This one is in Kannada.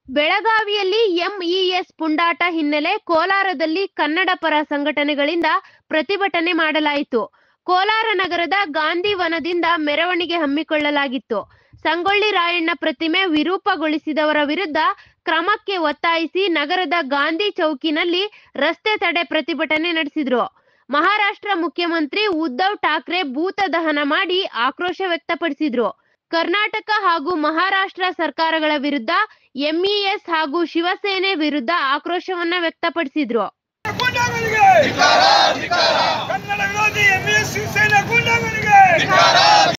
ಬೆಳಗಾವಿಯಲ್ಲಿ ಎಂಇಎಸ್ ಪುಂಡಾಟ ಹಿನ್ನೆಲೆ ಕೋಲಾರದಲ್ಲಿ ಕನ್ನಡ ಪರ ಸಂಘಟನೆಗಳಿಂದ ಪ್ರತಿಭಟನೆ ಮಾಡಲಾಯಿತು ಕೋಲಾರ ನಗರದ ಗಾಂಧಿ ವನದಿಂದ ಮೆರವಣಿಗೆ ಹಮ್ಮಿಕೊಳ್ಳಲಾಗಿತ್ತು ಸಂಗೊಳ್ಳಿ ರಾಯಣ್ಣ ಪ್ರತಿಮೆ ವಿರೂಪಗೊಳಿಸಿದವರ ವಿರುದ್ಧ ಕ್ರಮಕ್ಕೆ ಒತ್ತಾಯಿಸಿ ನಗರದ ಗಾಂಧಿ ಚೌಕಿನಲ್ಲಿ ರಸ್ತೆ ತಡೆ ಪ್ರತಿಭಟನೆ ನಡೆಸಿದ್ರು ಮಹಾರಾಷ್ಟ್ರ ಮುಖ್ಯಮಂತ್ರಿ ಉದ್ಧವ್ ಠಾಕ್ರೆ ಭೂತ ದಹನ ಮಾಡಿ ಆಕ್ರೋಶ ವ್ಯಕ್ತಪಡಿಸಿದ್ರು ಕರ್ನಾಟಕ ಹಾಗೂ ಮಹಾರಾಷ್ಟ್ರ ಸರ್ಕಾರಗಳ ವಿರುದ್ಧ ಎಂಇಎಸ್ ಹಾಗೂ ಶಿವಸೇನೆ ವಿರುದ್ಧ ಆಕ್ರೋಶವನ್ನ ವ್ಯಕ್ತಪಡಿಸಿದ್ರು ಗೂಂಡಾಗಳಿಗೆ ಕನ್ನಡ ವಿರೋಧಿ ಎಂಎಸ್ ಶಿವಸೇನಾ ಗೂಂಡಾಗಳಿಗೆ